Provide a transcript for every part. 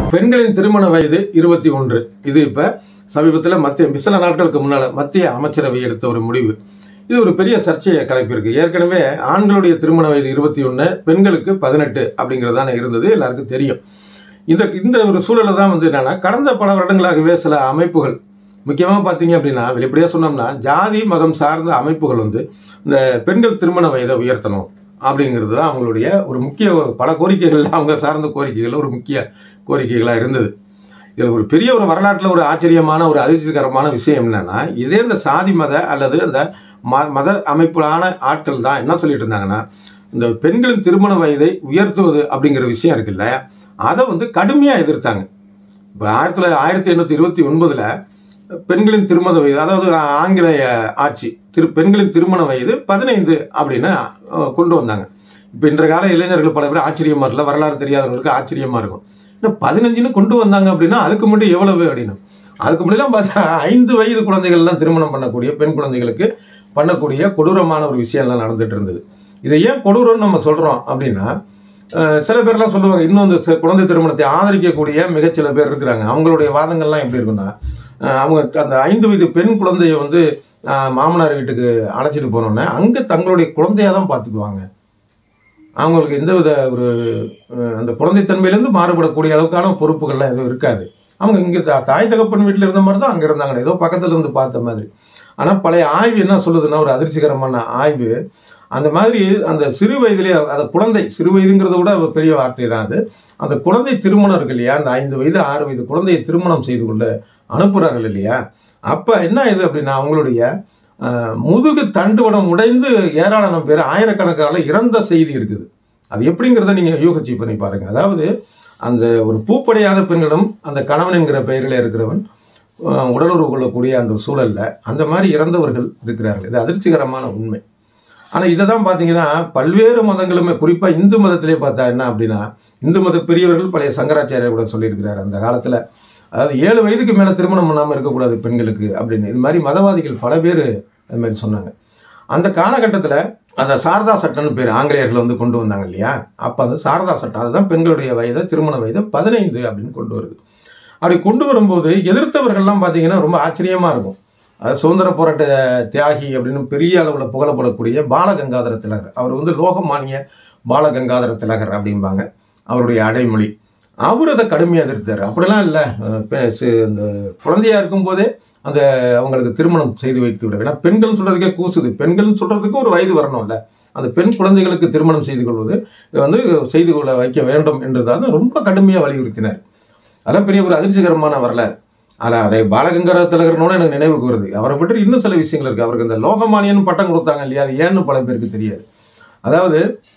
பெண்களின் திருமண வயது இருபத்தி ஒன்று இது இப்ப சமீபத்தில் மத்திய சில நாட்களுக்கு முன்னால மத்திய அமைச்சரவை எடுத்த ஒரு முடிவு இது ஒரு பெரிய சர்ச்சையை கலப்பிருக்கு ஏற்கனவே ஆண்களுடைய திருமண வயது இருபத்தி ஒன்று பெண்களுக்கு பதினெட்டு அப்படிங்கிறதான இருந்தது எல்லாருக்கும் தெரியும் இந்த இந்த ஒரு சூழலை தான் வந்து என்னன்னா கடந்த பல வருடங்களாகவே சில அமைப்புகள் முக்கியமாக பார்த்தீங்க அப்படின்னா வெளிப்படையாக சொன்னோம்னா ஜாதி மதம் சார்ந்த அமைப்புகள் வந்து இந்த பெண்கள் திருமண வயதை உயர்த்தணும் அப்படிங்கிறது தான் அவங்களுடைய ஒரு முக்கிய பல கோரிக்கைகள் அவங்க சார்ந்த கோரிக்கைகள் ஒரு முக்கிய கோரிக்கைகளாக இருந்தது இதில் ஒரு பெரிய ஒரு வரலாற்றில் ஒரு ஆச்சரியமான ஒரு அதிர்ச்சிகரமான விஷயம் என்னன்னா இதே இந்த சாதி மத அல்லது அந்த ம மத அமைப்பிலான ஆட்கள் தான் என்ன சொல்லிட்டு இருந்தாங்கன்னா இந்த பெண்களின் திருமண வயதை உயர்த்துவது அப்படிங்கிற விஷயம் இருக்குல்ல அதை வந்து கடுமையாக எதிர்த்தாங்க இப்போ ஆயிரத்தி தொள்ளாயிரத்தி ஆயிரத்தி எண்ணூற்றி இருபத்தி ஒன்பதில் பெண்களின் திருமண வயது அதாவது ஆங்கிலேய ஆட்சி திரு பெண்களின் திருமண வயது பதினைந்து அப்படின்னு அஹ், கொண்டு வந்தாங்க இப்போ இன்றைய கால இளைஞர்கள் பல பேர் ஆச்சரியமா இருக்கல வரலாறு தெரியாதவங்களுக்கு ஆச்சரியமா இருக்கும் இன்னும் பதினஞ்சுன்னு கொண்டு வந்தாங்க அப்படின்னா அதுக்கு மட்டும் எவ்வளவு அப்படின்னு அதுக்கு முன்னாடிலாம் பார்த்தா ஐந்து வயது குழந்தைகள்லாம் திருமணம் பண்ணக்கூடிய பெண் குழந்தைகளுக்கு பண்ணக்கூடிய கொடூரமான ஒரு விஷயம்லாம் நடந்துட்டு இருந்தது இதை ஏன் கொடூரம்னு நம்ம சொல்றோம் அப்படின்னா அஹ், சில பேர்லாம் சொல்லுவாங்க இன்னும் இந்த சி- குழந்தை திருமணத்தை ஆதரிக்கக்கூடிய மிகச்சில பேர் இருக்கிறாங்க அவங்களுடைய வாதங்கள்லாம் எப்படி இருக்குன்னா அஹ், அவங்க அந்த ஐந்து வயது பெண் குழந்தைய வந்து அஹ், மாமனார் வீட்டுக்கு அழைச்சிட்டு போனோன்னே அங்கே தங்களுடைய குழந்தையா தான் பார்த்துக்குவாங்க அவங்களுக்கு எந்தவித ஒரு அஹ், அந்த குழந்தைத்தன்மையிலேருந்து மாறுபடக்கூடிய அளவுக்கான பொறுப்புகள்லாம் எதுவும் இருக்காது அவங்க இங்கே தாய் தகப்பன் வீட்டில் இருந்த மாதிரி தான் அங்கே இருந்தாங்க ஏதோ பக்கத்துல இருந்து பார்த்த மாதிரி ஆனால் பழைய ஆய்வு என்ன சொல்லுதுன்னா ஒரு அதிர்ச்சிகரமான ஆய்வு அந்த மாதிரி அந்த சிறு வயதிலே அந்த குழந்தை சிறு வயதுங்கிறத விட ஒரு பெரிய வார்த்தை தான் அது அந்த குழந்தை திருமணம் இருக்கு இல்லையா அந்த ஐந்து வயது ஆறு வயது குழந்தையை திருமணம் செய்து கொள்ள அனுப்புகிறார்கள் இல்லையா அப்போ என்ன இது அப்படின்னா அவங்களுடைய அஹ், முதுகு தண்டுவடம் உடைந்து ஏராளமான பேர் ஆயிரக்கணக்கான இறந்த செய்தி இருக்குது அது எப்படிங்கிறத நீங்கள் யூகிச்சு பண்ணி பாருங்க அதாவது அந்த ஒரு பூப்படையாத பெண்ணிடம் அந்த கணவன் என்கிற பெயரில் இருக்கிறவன் அஹ், உடலுறவு கொள்ளக்கூடிய அந்த சூழல்ல அந்த மாதிரி இறந்தவர்கள் இருக்கிறார்கள் இது அதிர்ச்சிகரமான உண்மை ஆனால் இதை தான் பார்த்தீங்கன்னா பல்வேறு மதங்களுமே குறிப்பாக இந்து மதத்திலே பார்த்தா என்ன அப்படின்னா இந்து மத பெரியவர்கள் பழைய சங்கராச்சாரியர் கூட சொல்லியிருக்கிறார் அந்த காலத்தில் அதாவது ஏழு வயதுக்கு மேலே திருமணம் பண்ணாமல் இருக்கக்கூடாது பெண்களுக்கு அப்படின்னு இது மாதிரி மதவாதிகள் பல பேர் அது மாதிரி சொன்னாங்க அந்த காலகட்டத்தில் அந்த சாரதா சட்டம்னு பேர் ஆங்கிலேயர்கள் வந்து கொண்டு வந்தாங்க இல்லையா அப்போ அந்த சாரதா சட்டம் அதுதான் பெண்களுடைய வயதை திருமண வயதை பதினைந்து அப்படின்னு கொண்டு வருது அப்படி கொண்டு வரும்போது எதிர்த்தவர்கள்லாம் பார்த்தீங்கன்னா ரொம்ப ஆச்சரியமாக இருக்கும் அது சுதந்திர போராட்ட தியாகி அப்படின்னு பெரிய அளவில் புகழப்படக்கூடிய பாலகங்காதர திலகர் அவர் வந்து லோகமானிய பாலகங்காதர திலகர் அப்படிம்பாங்க அவருடைய அடைமொழி அவர் அதை கடுமையாக எதிர்த்தார் அப்படிலாம் இல்லை இந்த குழந்தையா இருக்கும்போதே அந்த அவங்களுக்கு திருமணம் செய்து வைத்து விட ஏன்னா பெண்கள் சொல்றதுக்கே கூசுது பெண்கள் சொல்றதுக்கு ஒரு வயது வரணும்ல அந்த பெண் குழந்தைகளுக்கு திருமணம் செய்து கொள்வது இது வந்து செய்து கொள்ள வைக்க வேண்டும் என்றுதான் ரொம்ப கடுமையாக வலியுறுத்தினார் அதெல்லாம் பெரிய ஒரு அதிர்ச்சிகரமான வரலாறு ஆனால் அதை பாலகங்கர திலகரனோட எனக்கு நினைவுக்கு வருது அவரை பற்றி இன்னும் சில விஷயங்கள் இருக்கு அவருக்கு இந்த லோகமானியன் பட்டம் கொடுத்தாங்க இல்லையா அது ஏன்னு பல பேருக்கு தெரியாது அதாவது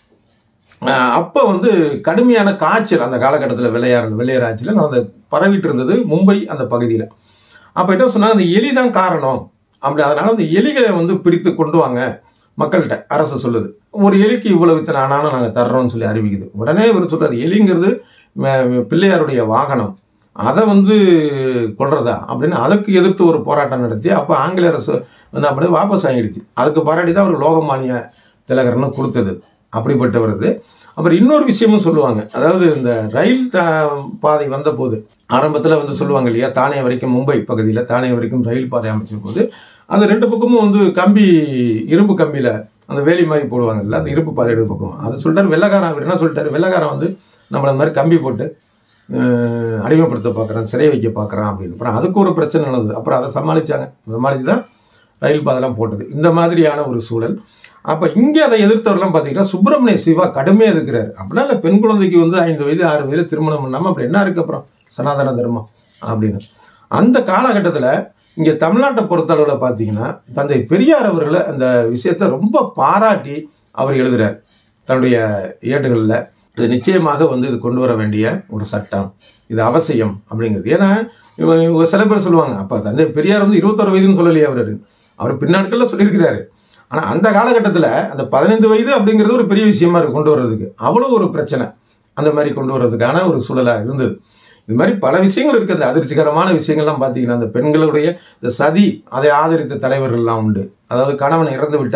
அஹ், அப்ப வந்து கடுமையான காய்ச்சல் அந்த காலகட்டத்தில் வெள்ளையார் வெள்ளையர் ஆட்சியில் நான் அந்த பரவிட்டு இருந்தது மும்பை அந்த பகுதியில் அப்போ என்ன சொன்னாங்க அந்த எலி தான் காரணம் அப்படி அதனால அந்த எலிகளை வந்து பிடித்து கொண்டு வாங்க மக்கள்கிட்ட அரசு சொல்லுது ஒரு எலிக்கு இவ்வளவு இத்தனை ஆனாலும் நாங்கள் தர்றோம்னு சொல்லி அறிவிக்குது உடனே இவர் சொல்றாரு எலிங்கிறது ம- பிள்ளையாருடைய வாகனம் அதை வந்து கொள்றதா அப்படின்னு அதுக்கு எதிர்த்து ஒரு போராட்டம் நடத்தி அப்போ ஆங்கில அரசு என்ன பண்ணி வாபஸ் வாங்கிடுச்சு அதுக்கு பாராட்டி தான் அவர் லோகமானிய திலகர்னு கொடுத்தது அப்படிப்பட்டவரது அப்புறம் இன்னொரு விஷயமும் சொல்லுவாங்க அதாவது இந்த ரயில் த- பாதை வந்தபோது ஆரம்பத்தில் வந்து சொல்லுவாங்க இல்லையா தானே வரைக்கும் மும்பை பகுதியில் தானே வரைக்கும் ரயில் பாதை அமைச்ச போது அந்த ரெண்டு பக்கமும் வந்து கம்பி இரும்பு கம்பியில் அந்த வேலி மாதிரி போடுவாங்கல்ல அந்த இரும்பு பாதை ரெண்டு பக்கம் அதை சொல்லிட்டாரு வெள்ளக்காரன் அவர் என்ன சொல்லிட்டாரு வெள்ளக்காரன் வந்து நம்மள அந்த மாதிரி கம்பி போட்டு அஹ், அடிமைப்படுத்த பார்க்குறான் சிறை வைக்க பார்க்குறான் அப்படின்னு அப்புறம் அதுக்கு ஒரு பிரச்சனை நடந்தது அப்புறம் அதை சமாளிச்சாங்க சமாளித்து தான் ரயில் பாதைலாம் போட்டது இந்த மாதிரியான ஒரு சூழல் அப்போ இங்கே அதை எதிர்த்தவரெல்லாம் பார்த்தீங்கன்னா சுப்பிரமணிய சிவா கடுமையாக எதிர்க்கிறார் அப்படின்னா இல்லை பெண் குழந்தைக்கு வந்து ஐந்து வயது ஆறு வயது திருமணம் பண்ணாமல் அப்படி என்ன இருக்கு அப்புறம் சனாதன தர்மம் அப்படின்னு அந்த காலகட்டத்தில் இங்கே தமிழ்நாட்டை பொறுத்தளவில் பார்த்தீங்கன்னா தந்தை பெரியார் அவர்களை அந்த விஷயத்தை ரொம்ப பாராட்டி அவர் எழுதுறார் தன்னுடைய ஏடுகளில் இது நிச்சயமாக வந்து இது கொண்டு வர வேண்டிய ஒரு சட்டம் இது அவசியம் அப்படிங்கிறது ஏன்னா இவங்க இவங்க சில பேர் சொல்லுவாங்க அப்போ தந்தை பெரியார் வந்து இருபத்தொரு வயதுன்னு சொல்லலையே அவர் அவர் பின்னாட்களில் சொல்லியிருக்கிறாரு ஆனால் அந்த காலகட்டத்தில் அந்த பதினைந்து வயது அப்படிங்கிறது ஒரு பெரிய விஷயமா இருக்கு கொண்டு வர்றதுக்கு அவ்வளோ ஒரு பிரச்சனை அந்த மாதிரி கொண்டு வர்றதுக்கான ஒரு சூழலாக இருந்தது இது மாதிரி பல விஷயங்கள் இருக்குது அந்த அதிர்ச்சிகரமான விஷயங்கள்லாம் பார்த்தீங்கன்னா அந்த பெண்களுடைய இந்த சதி அதை ஆதரித்த தலைவர்கள்லாம் உண்டு அதாவது கணவன் இறந்து விட்டால்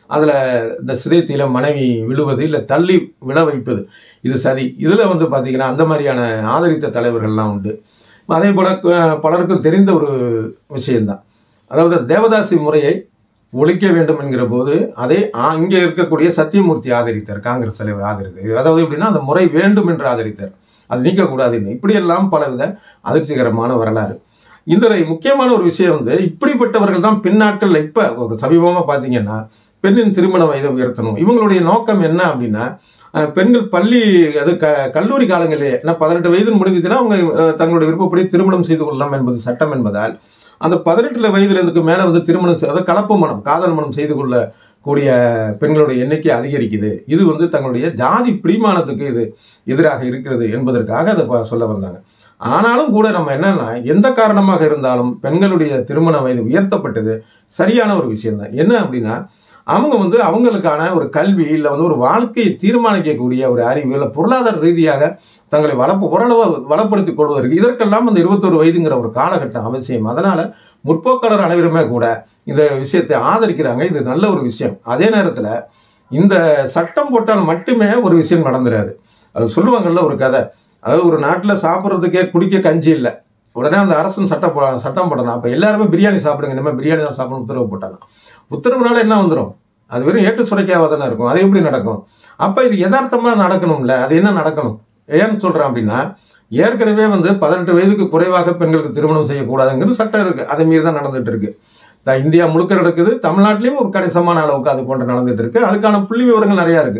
அதில் இந்த சிதைத்தில மனைவி விழுவது இல்லை தள்ளி விழ வைப்பது இது சதி இதில் வந்து பார்த்தீங்கன்னா அந்த மாதிரியான ஆதரித்த தலைவர்கள்லாம் உண்டு அதே போல் பலருக்கும் தெரிந்த ஒரு விஷயம்தான் அதாவது தேவதாசி முறையை ஒழிக்க வேண்டும் என்கிற போது அதை ஆ- இங்கே இருக்கக்கூடிய சத்தியமூர்த்தி ஆதரித்தார் காங்கிரஸ் தலைவர் ஆதரித்தார் அதாவது எப்படின்னா அந்த முறை வேண்டும் என்று ஆதரித்தார் அது நீக்கக்கூடாதுன்னு இப்படியெல்லாம் பலவித அதிர்ச்சிகரமான வரலாறு இதில் முக்கியமான ஒரு விஷயம் வந்து இப்படிப்பட்டவர்கள் தான் பின்னாட்கள் இப்போ ஒரு சமீபமாக பார்த்தீங்கன்னா பெண்ணின் திருமண வயதை உயர்த்தணும் இவங்களுடைய நோக்கம் என்ன அப்படின்னா அஹ், பெண்கள் பள்ளி அது க கல்லூரி காலங்களிலே ஏன்னா பதினெட்டு வயது முடிஞ்சுச்சுன்னா அவங்க அஹ், தங்களுடைய விருப்பப்படி திருமணம் செய்து கொள்ளலாம் என்பது சட்டம் என்பதால் அந்த பதினெட்டுல வயதுலேருந்துக்கு மேலே வந்து திருமணம் செய்- அதாவது கலப்பு மனம் காதல் மனம் செய்து கொள்ள கூடிய பெண்களுடைய எண்ணிக்கை அதிகரிக்குது இது வந்து தங்களுடைய ஜாதி பிடிமானத்துக்கு இது எதிராக இருக்கிறது என்பதற்காக அதை ப- சொல்ல வந்தாங்க ஆனாலும் கூட நம்ம என்னன்னா எந்த காரணமாக இருந்தாலும் பெண்களுடைய திருமண வயது உயர்த்தப்பட்டது சரியான ஒரு விஷயம்தான் என்ன அப்படின்னா அவங்க வந்து அவங்களுக்கான ஒரு கல்வி இல்லை வந்து ஒரு வாழ்க்கையை தீர்மானிக்கக்கூடிய ஒரு அறிவு இல்லை பொருளாதார ரீதியாக தங்களை வளப்பு ஓரளவு வளப்படுத்திக் கொள்வதற்கு இதற்கெல்லாம் அந்த இருபத்தொரு வயதுங்கிற ஒரு காலகட்டம் அவசியம் அதனால முற்போக்காளர் அனைவருமே கூட இந்த விஷயத்தை ஆதரிக்கிறாங்க இது நல்ல ஒரு விஷயம் அதே நேரத்தில் இந்த சட்டம் போட்டால் மட்டுமே ஒரு விஷயம் நடந்துராது அது சொல்லுவாங்கல்ல ஒரு கதை அதாவது ஒரு நாட்டில் சாப்பிட்றதுக்கே குடிக்க கஞ்சி இல்லை உடனே அந்த அரசன் சட்டம் போ- சட்டம் போடணும் அப்போ எல்லாருமே பிரியாணி சாப்பிடுங்க இனிமேல் பிரியாணி தான் சாப்பிடணும் உத்தரவு போட்டாங்க உத்தரவுனால என்ன வந்துடும் அது வெறும் ஏட்டு சுரைக்காக தானே இருக்கும் அது எப்படி நடக்கும் அப்போ இது யதார்த்தமாக நடக்கணும்ல அது என்ன நடக்கணும் ஏன்னு சொல்கிறேன் அப்படின்னா ஏற்கனவே வந்து பதினெட்டு வயதுக்கு குறைவாக பெண்களுக்கு திருமணம் செய்யக்கூடாதுங்கிறது சட்டம் இருக்குது அதை மீறி தான் நடந்துட்டு இருக்கு த- இந்தியா முழுக்க நடக்குது தமிழ்நாட்டிலையும் ஒரு கணிசமான அளவுக்கு அது போன்று நடந்துட்டு இருக்கு அதுக்கான புள்ளி விவரங்கள் நிறையா இருக்கு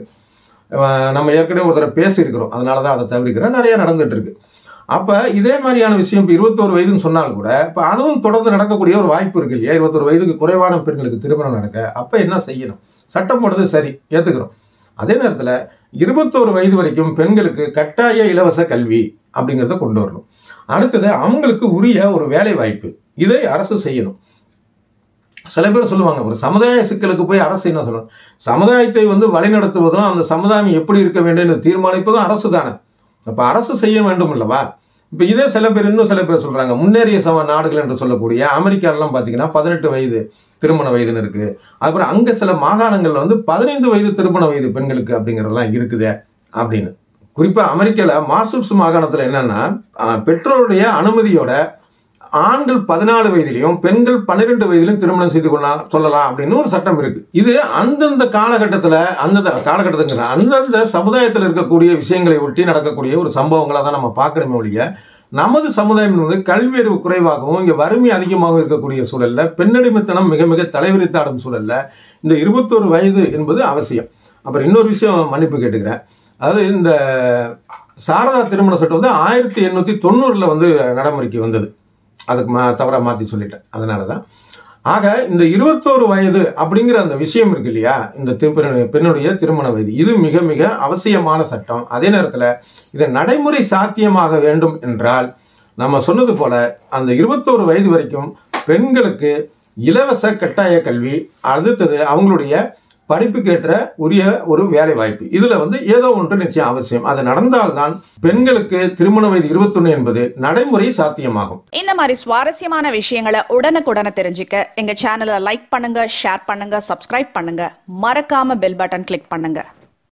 அஹ் நம்ம ஏற்கனவே ஒரு தடவை பேசியிருக்கிறோம் அதனால தான் அதை தவிர்க்கிறேன் நிறைய நடந்துட்டு இருக்கு அப்ப இதே மாதிரியான விஷயம் இப்போ இருபத்தோரு வயதுன்னு சொன்னால் கூட இப்போ அதுவும் தொடர்ந்து நடக்கக்கூடிய ஒரு வாய்ப்பு இருக்கு இல்லையா இருபத்தொரு வயதுக்கு குறைவான பெண்களுக்கு திருமணம் நடக்க அப்ப என்ன செய்யணும் சட்டம் போடுறது சரி ஏத்துக்கிறோம் அதே நேரத்தில் இருபத்தோரு வயது வரைக்கும் பெண்களுக்கு கட்டாய இலவச கல்வி அப்படிங்கிறத கொண்டு வரணும் அடுத்தது அவங்களுக்கு உரிய ஒரு வேலை வாய்ப்பு இதை அரசு செய்யணும் சில பேர் சொல்லுவாங்க ஒரு சமுதாய சிக்கலுக்கு போய் அரசு என்ன சொல்லணும் சமுதாயத்தை வந்து வழிநடத்துவதும் அந்த சமுதாயம் எப்படி இருக்க வேண்டும் என்று தீர்மானிப்பதும் அரசு தானே அப்ப அரசு செய்ய வேண்டும் அல்லவா இப்ப இதே சில பேர் இன்னும் சில பேர் சொல்றாங்க முன்னேறிய சம நாடுகள் என்று சொல்லக்கூடிய அமெரிக்காலாம் பாத்தீங்கன்னா பதினெட்டு வயது திருமண வயதுன்னு இருக்கு அப்புறம் அங்க சில மாகாணங்கள்ல வந்து பதினைந்து வயது திருமண வயது பெண்களுக்கு அப்படிங்கறதெல்லாம் இருக்குதே அப்படின்னு குறிப்பா அமெரிக்கால மாசூட்ஸ் மாகாணத்துல என்னன்னா ஆஹ், பெற்றோருடைய அனுமதியோட ஆண்கள் பதினாலு வயதிலையும் பெண்கள் பன்னிரெண்டு வயதிலும் திருமணம் செய்து கொள்ளலாம் சொல்லலாம் அப்படின்னு ஒரு சட்டம் இருக்கு இது அந்தந்த காலகட்டத்தில் அந்தந்த காலகட்டத்துக்கு அந்தந்த சமுதாயத்தில் இருக்கக்கூடிய விஷயங்களை ஒட்டி நடக்கக்கூடிய ஒரு சம்பவங்களை தான் நம்ம பார்க்கணுமே ஒழிய நமது சமுதாயம் வந்து கல்வி அறிவு குறைவாகவும் இங்கே வறுமை அதிகமாகவும் இருக்கக்கூடிய சூழல்ல பெண்ணடிமைத்தனம் மிக மிக தலைவிரித்தாடும் சூழல்ல இந்த இருபத்தோரு வயது என்பது அவசியம் அப்புறம் இன்னொரு விஷயம் மன்னிப்பு கேட்டுக்கிறேன் அதாவது இந்த சாரதா திருமண சட்டம் வந்து ஆயிரத்தி எண்ணூற்றி தொண்ணூறில் வந்து நடைமுறைக்கு வந்தது அதுக்கு மா தவறாக மாற்றி சொல்லிட்டேன் அதனால தான் ஆக இந்த இருபத்தோரு வயது அப்படிங்கிற அந்த விஷயம் இருக்கு இல்லையா இந்த திரு- பெண்ணுடைய திருமண வயது இது மிக மிக அவசியமான சட்டம் அதே நேரத்தில் இதை நடைமுறை சாத்தியமாக வேண்டும் என்றால் நம்ம சொன்னது போல அந்த இருபத்தோரு வயது வரைக்கும் பெண்களுக்கு இலவச கட்டாய கல்வி அடுத்தது அவங்களுடைய படிப்புக்கேற்ற உரிய ஒரு வேலை வாய்ப்பு இதுல வந்து ஏதோ ஒன்று நிச்சயம் அவசியம் அது நடந்தால்தான் பெண்களுக்கு திருமண வயது இருபத்தொன்னு என்பது நடைமுறை சாத்தியமாகும் இந்த மாதிரி சுவாரஸ்யமான விஷயங்களை உடனுக்குடனே தெரிஞ்சுக்க எங்க சேனலை லைக் பண்ணுங்க ஷேர் பண்ணுங்க சப்ஸ்கிரைப் பண்ணுங்க மறக்காம பெல் பட்டன் கிளிக் பண்ணுங்க